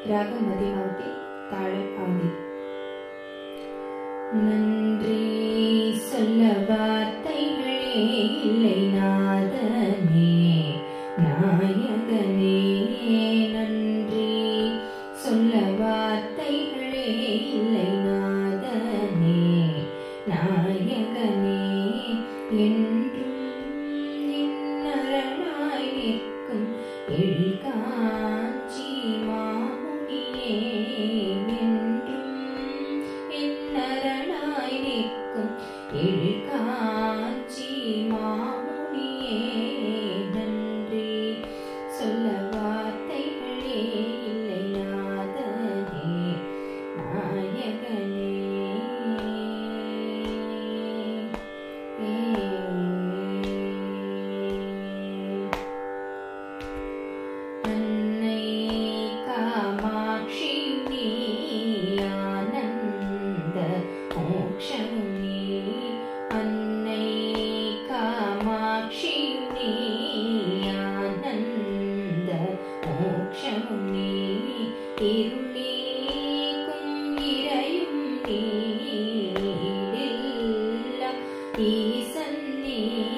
ராகம் மதிமாவதி தாளம் ஆதி நன்றி சொல்ல வார்த்தைகளே இல்லை நாதனே நாயகனே நன்றி சொல்ல வார்த்தைகளே இல்லை நாதனே நாயகனே என்றும் நின்னரணாய் நிற்கும் எழில்காஞ்சி மாமுனியே என்றும் என்னரணாய் நிற்கும் எழில்காஞ்சி மாமுனியே நன்றி சொல்ல வார்த்தைகளே இல்லை நாதனே நாயகனே அன்னை காமாட்சி நீ ஆனந்த மோட்சம் நீ அன்னை காமாட்சி நீ ஆனந்த மோட்சம் நீ இருளீக்கும் இறையும் நீடில்லா ஈசன் நீ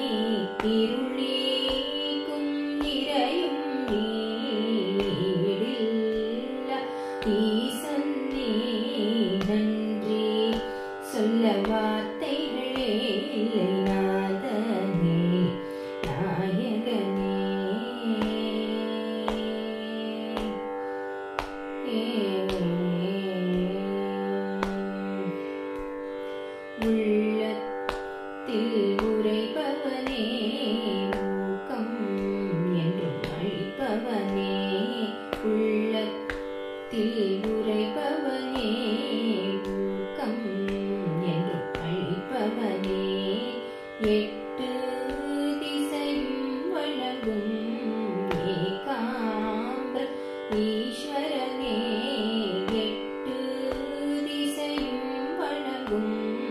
இருளீக்கும் இறையும் நீடில்லா ஈசன் நீ நன்றி சொல்ல வார்த்தைகளே இல்லை நாதனே நாயகனே உள்ளத்தில் உரைபவனே ஊக்கம் என்றும் அழிப்பவனே உள்ளத்தில் உரைபவனே ஊக்கம் என்றும் அழிப்பவனே எட்டு திசையும் வழங்கும் ஏகாம்ப ஈஸ்வரனே எட்டு திசையும் வழங்கும்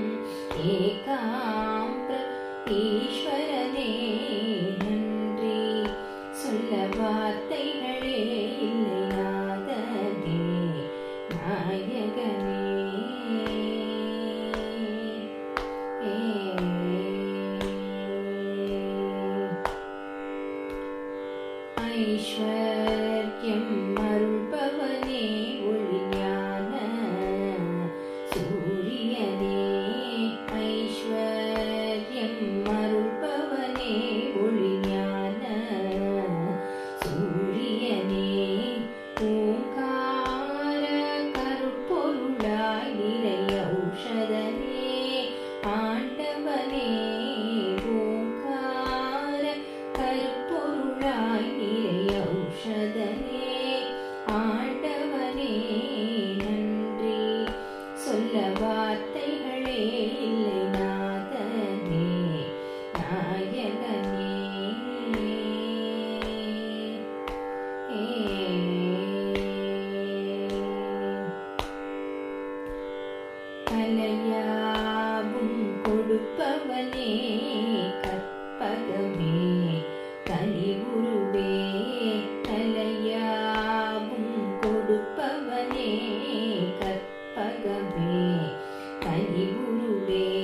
ஏகாம்ப ஈஸ்வரனே நன்றி சொல்ல வார்த்தைகளே இல்லை நாதனே நாயகனே ஐஸ்வர்யம் அருள்பவனே ஒளிஞான சூரியனே ஐஸ்வர்யம் அருள்பவனே ஒளிஞான சூரியனே ஓங்கார கருப்பொருளாய் நிறை ஔஷதனே ஆண்டவனே ஓங்கார கருப்பொருளாய் நிறை ஔஷதனே ஆண்டவனே நன்றி சொல்ல வார்த்தைகளே இல்லை நாதனே நாயகனே கலையாவும் கொடுப்பவனே கற்பகமே கலிகுருவே கலையாவும் கொடுப்பவனே கற்பகமே கலிகுருவே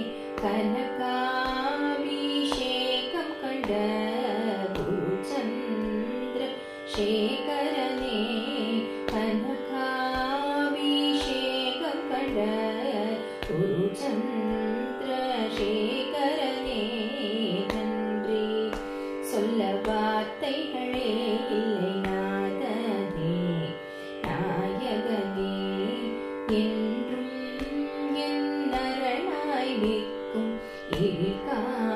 கனகாபிஷேகம் கண்ட குருச்சந்திர சேகரனே கனகாபிஷேகம் கண்ட குருச்சந்திர சேகரனே நன்றி சொல்ல வார்த்தைகளே இல்லை நாதனே நாயகனே என்றும் என் நரணாய் நிற்கும் எழில்கா